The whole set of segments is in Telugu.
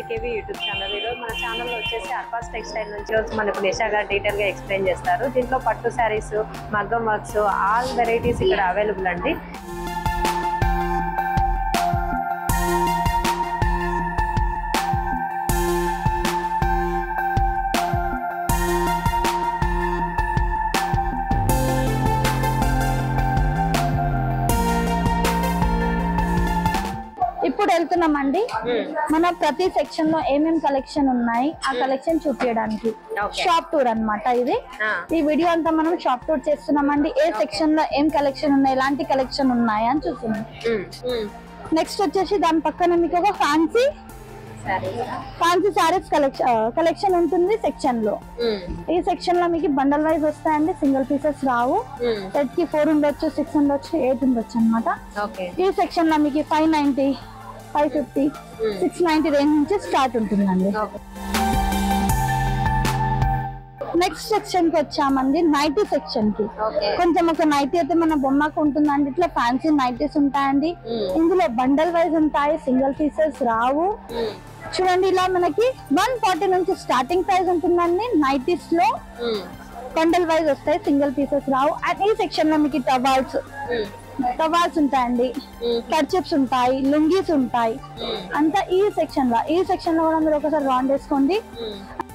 జేకేవి యూట్యూబ్ ఛానల్ ఈరోజు మన ఛానల్లో వచ్చేసి అర్పాస్ టెక్స్టైల్ నుంచి వచ్చి మనకు నిషా గారు డీటెయిల్ గా ఎక్స్ప్లెయిన్ చేస్తారు దీంట్లో పట్టు శారీస్ మగ్గం వర్క్స్ ఆల్ వెరైటీస్ ఇక్కడ అవైలబుల్ అండి ఇప్పుడు వెళ్తున్నామండి మన ప్రతి సెక్షన్ లో ఏమేం కలెక్షన్ ఉన్నాయి ఆ కలెక్షన్ చూపించడానికి Okay. షాప్ టూర్ అన్నమాట ఇది ఆ, ఈ వీడియో అంతా మనం షాప్ టూర్ చేస్తున్నామండి ఏ సెక్షన్ లో ఏం కలెక్షన్ ఉన్నాయి ఎలాంటి కలెక్షన్ ఉన్నాయి అని చూస్తున్నాం ఉమ్, ఉమ్. నెక్స్ట్ వచ్చేసి దాని పక్కన మీకు ఒక fancy saris fancy saris collection collection ఉంటుంది సెక్షన్ లో ఉమ్, ఈ సెక్షన్ లో మీకు బండల్ వైజ్ వస్తాయండి సింగిల్ పీసెస్ రావు ఉమ్. సెట్ కి ఫోర్ ఉండొచ్చు సిక్స్ ఉండొచ్చు ఎయిట్ ఉండొచ్చు అన్నమాట ఓకే ఈ సెక్షన్ లో మీకు five ninety five fifty six ninety range నుంచి స్టార్ట్ ఉంటుందండి ఓకే నెక్స్ట్ సెక్షన్ కి వచ్చామండి నైటీ సెక్షన్ కి ఓకే కొంచెం ఒక నైటీ అయితే మన బొమ్మకు ఉంటుందండి ఇట్లా ఫ్యాన్సీ నైటీస్ ఉంటాయండి ఉమ్, ఇందులో బండల్ వైజ్ ఉంటాయి సింగిల్ పీసెస్ రావు ఉమ్, చూడండి ఇలా మనకి వన్ ఫార్టీ నుంచి స్టార్టింగ్ ప్రైస్ ఉంటుందండి నైటీస్ లో ఉమ్, బండల్ వైజ్ వస్తాయి సింగిల్ పీసెస్ రావు అండ్ ఈ సెక్షన్ లో మీకు టవాల్స్ ఉమ్, టవాల్స్ ఉంటాయండి ఉమ్, కర్చిప్స్ ఉంటాయి లుంగీస్ ఉంటాయి ఉమ్, అంతా ఈ సెక్షన్ లో ఈ సెక్షన్ లో కూడా మీరు ఒకసారి రౌండ్ వేసుకోండి ఉమ్.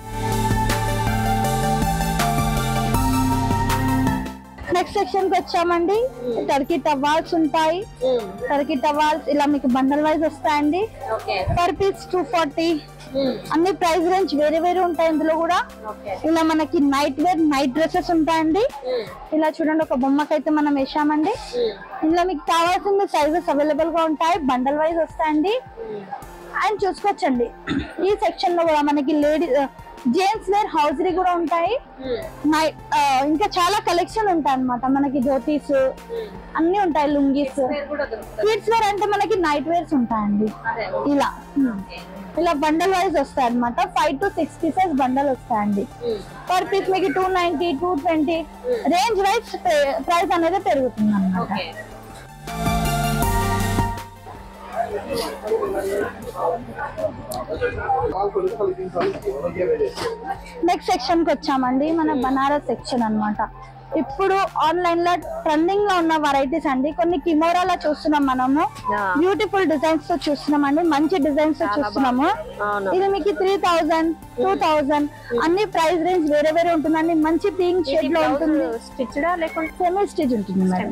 నెక్స్ట్ సెక్షన్ కి వచ్చామండి టర్కీ టవాల్స్ ఉంటాయి ఉమ్, టర్కీ టవాల్స్ ఇలా మీకు బండల్ వైజ్ వస్తాయండి okay per piece two forty ఉమ్, అన్ని ప్రైస్ రేంజ్ వేరే వేరే ఉంటాయి ఇందులో కూడా ఓకే ఇలా మనకి నైట్ వేర్ నైట్ డ్రెస్సెస్ ఉంటాయండి ఉమ్, ఇలా చూడండి ఒక బొమ్మకైతే మనం వేసామండి ఉమ్, ఇందులో మీకు కావాల్సిన సైజెస్ అవైలబుల్ గా ఉంటాయి బండల్ వైజ్ వస్తాయండి ఉమ్. అండ్ చూసుకోవచ్చండి ఈ సెక్షన్ లో కూడా మనకి లేడీ జెంట్స్ వేర్ హౌజరీ కూడా ఉంటాయి ఉమ్, నైట్ ఇంకా చాలా కలెక్షన్ ఉంటాయి అన్నమాట మనకి ధోతీస్ ఉమ్. అన్ని ఉంటాయి లుంగీస్ పేరు కూడా దొరుకుతుంది కిడ్స్ వేర్ అంటే మనకి నైట్ వేర్స్ ఉంటాయండి అదే ఇలా ఓకే ఇలా బండల్ వైజ్ వస్తాయి అనమాట five to six pieces bundle వస్తాయండి ఉమ్, పర్ పీస్ మీకు two ninety two twenty range wise price అనేది పెరుగుతుంది అనమాట ఓకే నెక్స్ట్ సెక్షన్ కి వచ్చామండి మన బనారస్ సెక్షన్ అన్నమాట ఇప్పుడు ఆన్లైన్ లో ట్రెండింగ్ లో ఉన్న వెరైటీస్ అండి కొన్ని కిమోరాలో చూస్తున్నాం మనము ఆ, బ్యూటిఫుల్ డిజైన్స్ తో చూస్తున్నాం అండి మంచి డిజైన్స్ తో చూస్తున్నాము అవును ఇది మీకు త్రీ థౌజండ్ టూ థౌజండ్ అన్ని ప్రైస్ రేంజ్ వేరే వేరే ఉంటుందండి మంచి పింక్ షేడ్ లో ఉంటుంది స్టిచ్డా లేకుంటే సెమీ స్టిచ్ ఉంటుంది మేడం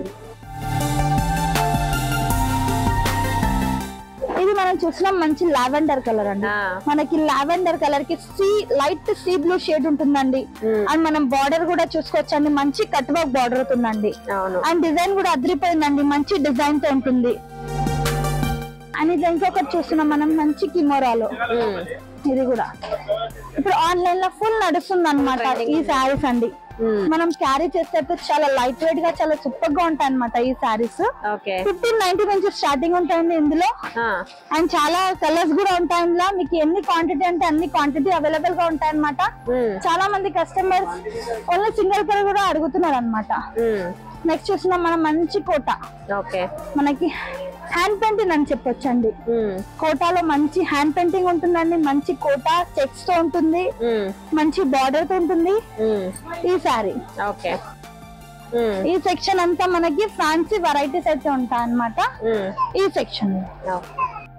ఇది మనం చూస్తున్నాం మంచి లావెండర్ కలర్ అండి ఆ, మనకి లావెండర్ కలర్ కి sea light sea blue shade ఉంటుందండి ఉమ్, అండ్ మనం బార్డర్ కూడా చూసుకోవచ్చండి మంచి కట్ వర్క్ బార్డర్ అవుతుందండి అవును అండ్ డిజైన్ కూడా అదిరిపోయిందండి మంచి డిజైన్ తో ఉంటుంది అండ్ ఇది ఇంకొకటి చూస్తున్నాం మనం మంచి కిమోరాలో ఉమ్, ఇది కూడా ఇప్పుడు ఆన్లైన్ లో ఫుల్ నడుస్తుంది అనమాట ఈ శారీస్ అండి ఉమ్, మనం క్యారీ చేసేటప్పుడు చాలా లైట్ వెయిట్ గా చాలా సూపర్ గా ఉంటాయి అనమాట ఈ శారీస్ ఓకే ఫిఫ్టీన్ నైన్టీ నుంచి స్టార్టింగ్ ఉంటాయండి ఇందులో ఆ, అండ్ చాలా కలర్స్ కూడా ఉంటాయి ఇందులో మీకు ఎన్ని క్వాంటిటీ అంటే అన్ని క్వాంటిటీ అవైలబుల్ గా ఉంటాయి అనమాట ఉమ్, చాలా మంది కస్టమర్స్ ఓన్లీ సింగిల్ కలర్ కూడా అడుగుతున్నారు అనమాట ఉమ్, నెక్స్ట్ చూసిన మనం మంచి కోట ఓకే మనకి హ్యాండ్ పెయింటింగ్ అని చెప్పొచ్చండి ఉమ్, కోటాలో మంచి హ్యాండ్ పెయింటింగ్ ఉంటుందండి మంచి కోట చెక్స్ తో ఉంటుంది ఉమ్, మంచి బార్డర్ తో ఉంటుంది ఉమ్, ఈ సారీ ఓకే ఉమ్, ఈ సెక్షన్ అంతా మనకి ఫ్యాన్సీ వెరైటీస్ అయితే ఉంటాయి అన్నమాట ఉమ్, ఈ సెక్షన్ ఓకే.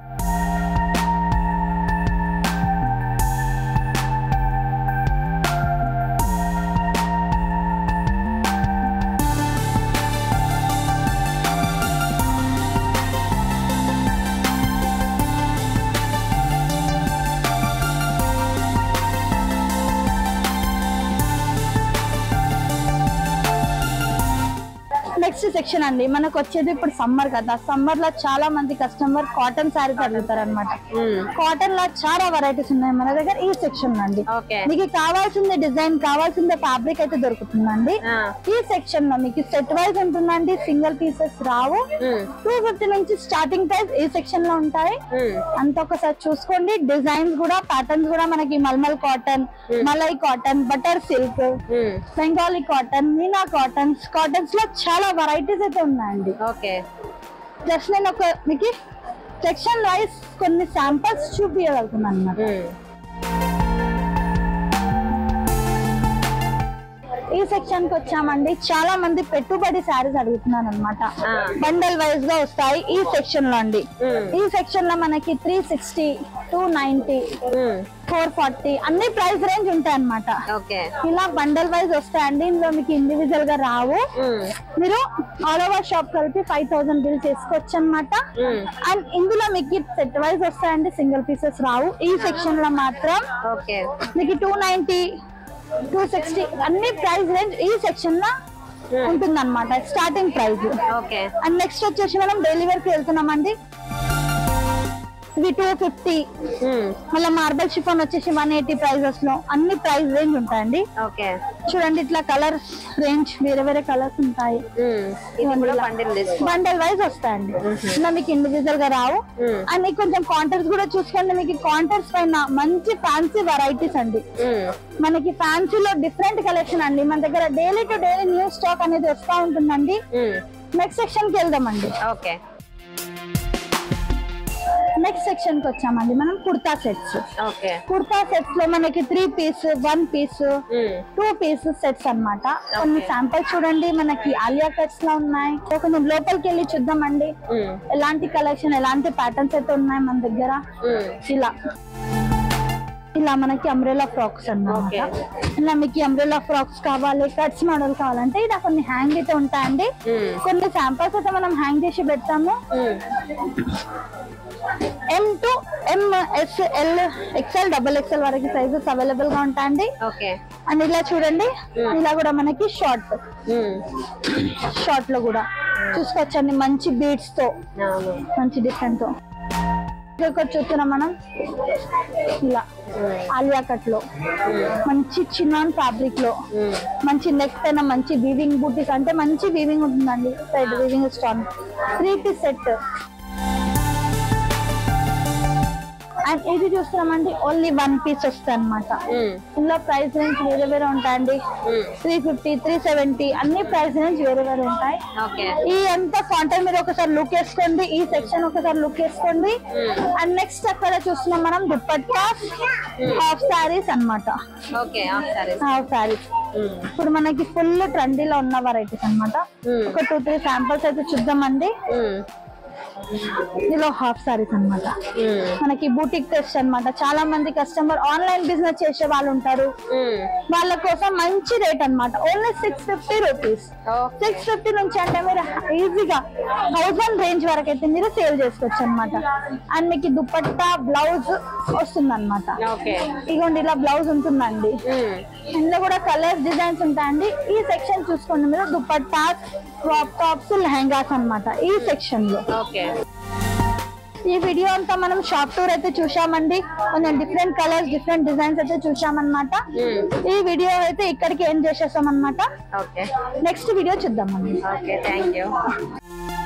నెక్స్ట్ సెక్షన్ అండి మనకు వచ్చేది ఇప్పుడు సమ్మర్ కదా సమ్మర్ లో చాలా మంది కస్టమర్ కాటన్ శారీస్ అడుగుతారు అనమాట ఉమ్, కాటన్ లో చాలా వెరైటీస్ ఉన్నాయి మన దగ్గర ఈ సెక్షన్ అండి ఓకే మీకు కావాల్సింది డిజైన్ కావాల్సిందే ఫ్యాబ్రిక్ అయితే దొరుకుతుందండి ఆ, ఈ సెక్షన్ లో మీకు సెట్ వైజ్ ఉంటుందండి సింగిల్ పీసెస్ రావు ఉమ్, టూ ఫిఫ్టీ నుంచి స్టార్టింగ్ ప్రైస్ ఈ సెక్షన్ లో ఉంటాయి ఉమ్, అంత ఒకసారి చూసుకోండి డిజైన్స్ కూడా ప్యాటర్న్స్ కూడా మనకి mulmul cotton malai cotton butter silk ఉమ్, Bengali cotton meena cottons cottons లో చాలా వెరైటీస్ అయితే ఉన్నాయండి ఓకే జస్ట్ నేను ఒక మీకు సెక్షన్ వైస్ కొన్ని శాంపిల్స్ చూపించగలుగుతున్నాను అన్నమాట ఈ సెక్షన్ కి వచ్చామండి చాలా మంది పెట్టుబడి శారీస్ అడుగుతున్నాను అనమాట ఆ. బండల్ వైజ్ గా వస్తాయి ఈ సెక్షన్ లో అండి ఈ సెక్షన్ లో మనకి three sixty two ninety four forty అన్ని ప్రైస్ రేంజ్ ఉంటాయి అనమాట ఓకే ఇలా బండల్ వైజ్ వస్తాయండి ఇందులో మీకు ఇండివిజువల్ గా రావు మీరు ఆల్ ఓవర్ షాప్ కలిపి ఫైవ్ థౌసండ్ బిల్ చేసుకోవచ్చు అనమాట అండ్ ఇందులో మీకు సెట్ వైజ్ వస్తాయండి సింగిల్ పీసెస్ రావు ఈ సెక్షన్ లో మాత్రం ఓకే మీకు టూ నైన్టీ టూ సిక్స్టీ అన్ని ప్రైస్ రేంజ్ ఈ సెక్షన్ లో ఉంటుంది అనమాట starting price okay and next వచ్చేసి మనం డైలీ వేర్ కి వెళ్తున్నామండి ఇవి టూ ఫిఫ్టీ మళ్ళీ మార్బల్ షిఫాన్ వచ్చేసి వన్ ఎయిటీ ప్రైజెస్ లో అన్ని ప్రైస్ రేంజ్ ఉంటాయండి ఓకే చూడండి ఇట్లా కలర్ రేంజ్ వేరే వేరే కలర్స్ ఉంటాయి ఇది కూడా బండిల్ తీసుకో బండల్ వైజ్ వస్తాయండి ఇలా మీకు ఇండివిజువల్ గా రావు Hmm. అండ్ మీకు కొంచెం కాంటర్స్ కూడా చూసుకోండి మీకు కాంటర్స్ పైన మంచి ఫ్యాన్సీ వెరైటీస్ అండి మనకి ఫ్యాన్సీలో డిఫరెంట్ కలెక్షన్ అండి మన దగ్గర daily to daily new stock అనేది వస్తూ ఉంటుందండి నెక్స్ట్ సెక్షన్ కి వెళ్దామండి ఓకే నెక్స్ట్ సెక్షన్ కి వచ్చామండి మనం kurta sets okay kurta sets లో మనకి three piece one piece two piece sets అన్నమాట కొన్ని శాంపిల్స్ చూడండి మనకి ఆలియా కట్స్ లో ఉన్నాయి సో కొంచెం లోపలికి వెళ్ళి చూద్దామండి ఎలాంటి కలెక్షన్ ఎలాంటి ప్యాటర్న్స్ అయితే ఉన్నాయి మన దగ్గర ఇలా ఇలా మనకి అంబ్రెలా ఫ్రాక్స్ అన్నమాట Okay. ఇలా మీకు అంబ్రెలా ఫ్రాక్స్ కావాలి కట్స్ మోడల్ కావాలంటే ఇలా కొన్ని హ్యాంగ్ అయితే ఉంటాయండి కొన్ని శాంపిల్స్ అయితే మనం హ్యాంగ్ చేసి పెడతాము M to M S L XL double XL వరకు సైజెస్ అవైలబుల్ గా ఉంటాయండి ఓకే అండ్ ఇలా చూడండి ఇలా కూడా మనకి షార్ట్ షార్ట్ లో కూడా చూసుకోవచ్చండి మంచి బీడ్స్ తో అవును మంచి డిఫరెంట్ తో ఇక్కడ చూస్తున్నాం మనం ఇలా ఆలియా కట్ లో మంచి చిన్నాన్ ఫ్యాబ్రిక్ లో మంచి నెక్ పైన మంచి వీవింగ్ బూటీస్ అంటే మంచి వీవింగ్ ఉంటుందండి సైడ్ వీవింగ్ స్టాన్ త్రీ పీస్ సెట్ అండ్ ఇది చూస్తున్నామండి ఓన్లీ వన్ పీస్ వస్తాయి అనమాట ఇందులో ప్రైస్ రేంజ్ వేరే వేరే ఉంటాయండి త్రీ ఫిఫ్టీ త్రీ సెవెంటీ అన్ని ప్రైస్ రేంజ్ వేరే వేరే ఉంటాయి ఓకే ఈ అంతా కాంటెంట్ మీరు ఒకసారి లుక్ వేసుకోండి ఈ సెక్షన్ ఒకసారి లుక్ వేసుకోండి అండ్ నెక్స్ట్ అక్కడ చూస్తున్నాం మనం దుప్పట్టా హాఫ్ సారీస్ అన్నమాట ఓకే సరే హాఫ్ సారీస్ ఇప్పుడు మనకి ఫుల్ ట్రెండీలో ఉన్న వెరైటీస్ అన్నమాట ఒక టూ త్రీ శాంపిల్స్ అయితే చూద్దామండి ఇందులో హాఫ్ సారీస్ అన్నమాట మనకి బూటిక్ టెస్ట్ అన్నమాట చాలా మంది కస్టమర్ ఆన్లైన్ బిజినెస్ చేసే వాళ్ళు ఉంటారు వాళ్ళ కోసం మంచి రేట్ అన్నమాట only six fifty rupees six fifty నుంచి అంటే మీరు ఈజీగా థౌసండ్ రేంజ్ వరకు అయితే మీరు సేల్ చేసుకోవచ్చు అనమాట అండ్ మీకు దుపట్టా బ్లౌజ్ వస్తుంది అనమాట ఓకే ఇగోండి ఇలా బ్లౌజ్ ఉంటుందండి ఇందులో కూడా కలర్స్ డిజైన్స్ ఉంటాయండి ఈ సెక్షన్ చూసుకోండి మీరు దుపట్టా క్రాప్ టాప్స్ లెహంగాస్ అన్నమాట ఈ సెక్షన్ లో ఓకే ఈ వీడియో అంతా మనం షాప్ టూర్ అయితే చూసామండి కొంచెం డిఫరెంట్ కలర్స్ డిఫరెంట్ డిజైన్స్ అయితే చూసామన్నమాట ఈ వీడియో అయితే ఇక్కడికి ఏం చేసేసాం అనమాట ఓకే నెక్స్ట్ వీడియో చూద్దామండి ఓకే థ్యాంక్ యూ